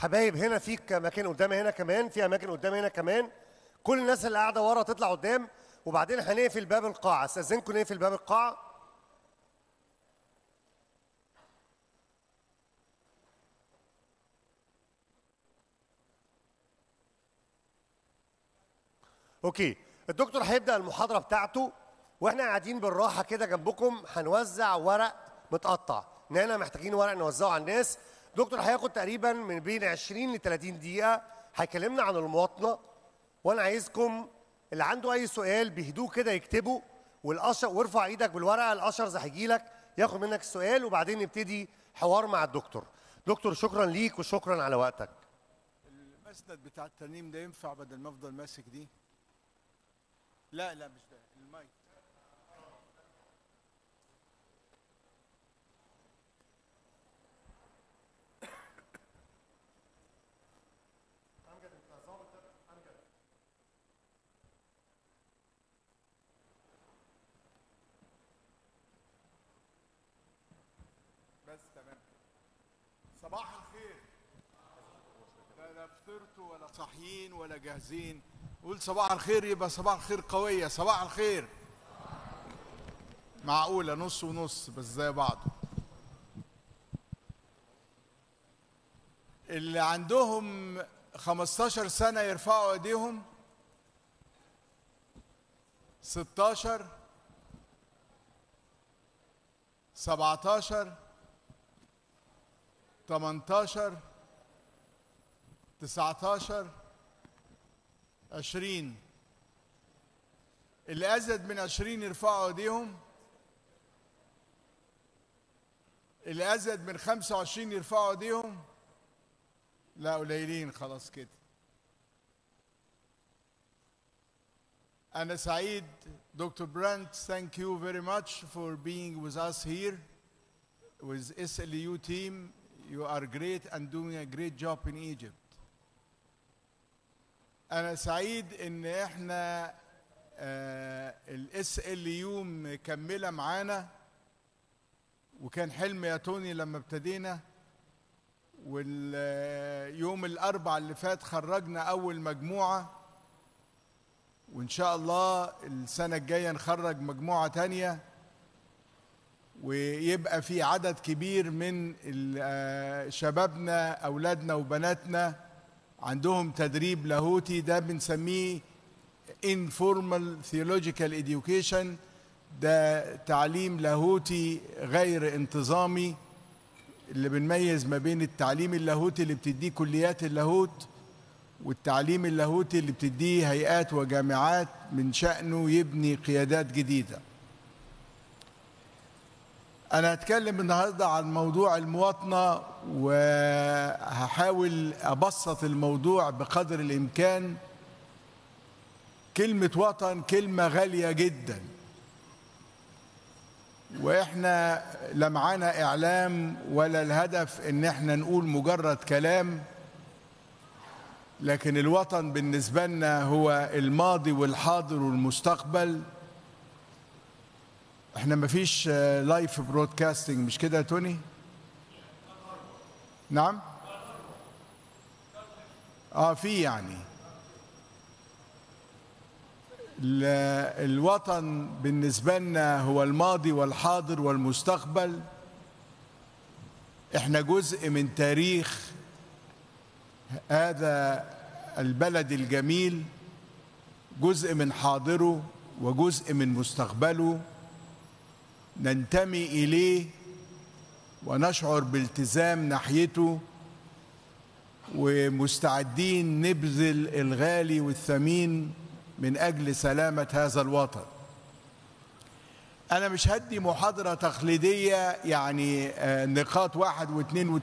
حبايب هنا في اماكن قدام هنا كمان في اماكن قدام هنا كمان كل الناس اللي قاعده ورا تطلع قدام وبعدين هنقفل باب القاعه استاذنكم نقفل باب القاعه اوكي الدكتور هيبدا المحاضره بتاعته واحنا قاعدين بالراحه كده جنبكم هنوزع ورق متقطع اننا محتاجين ورق نوزعه على الناس دكتور هياخد تقريبا من بين 20 ل 30 دقيقه هيكلمنا عن المواطنه وانا عايزكم اللي عنده اي سؤال بهدوء كده يكتبه والاشر وارفع ايدك بالورقه الاشرز هيجي لك ياخد منك السؤال وبعدين نبتدي حوار مع الدكتور دكتور شكرا ليك وشكرا على وقتك المسند بتاع الترنيم ده ينفع بدل ما افضل ماسك دي لا لا مش ده المايك بس تمام صباح الخير لا لا فطرتوا ولا صاحيين ولا جاهزين قول صباح الخير يبقى صباح الخير قوية صباح الخير معقولة نص ونص بس زي بعض اللي عندهم 15 سنة يرفعوا ايديهم 16 17 18 19 20 اللي أزيد من 20 يرفعوا ايديهم اللي أزيد من 25 يرفعوا ايديهم لا قليلين خلاص كده أنا سعيد دكتور برانت thank you very much for being with us here with SLU team you are great and doing a great job in Egypt أنا سعيد إن إحنا الاس ال يو مكملة معانا وكان حلم يا توني لما ابتدينا واليوم الأربع اللي فات خرجنا أول مجموعة وإن شاء الله السنة الجاية نخرج مجموعة تانية ويبقى في عدد كبير من شبابنا أولادنا وبناتنا عندهم تدريب لاهوتي ده بنسميه informal theological education ده تعليم لاهوتي غير انتظامي اللي بنميز ما بين التعليم اللاهوتي اللي بتديه كليات اللاهوت والتعليم اللاهوتي اللي بتديه هيئات وجامعات من شأنه يبني قيادات جديدة أنا هتكلم النهاردة عن موضوع المواطنة وهحاول أبسط الموضوع بقدر الإمكان كلمة وطن كلمة غالية جدا وإحنا لا معانا إعلام ولا الهدف إن إحنا نقول مجرد كلام لكن الوطن بالنسبة لنا هو الماضي والحاضر والمستقبل احنا مفيش لايف برودكاستنج مش كده يا توني نعم اه في يعني الوطن بالنسبة لنا هو الماضي والحاضر والمستقبل احنا جزء من تاريخ هذا البلد الجميل جزء من حاضره وجزء من مستقبله ننتمي اليه ونشعر بالتزام ناحيته ومستعدين نبذل الغالي والثمين من اجل سلامه هذا الوطن انا مش هدي محاضره تقليديه يعني نقاط واحد واثنين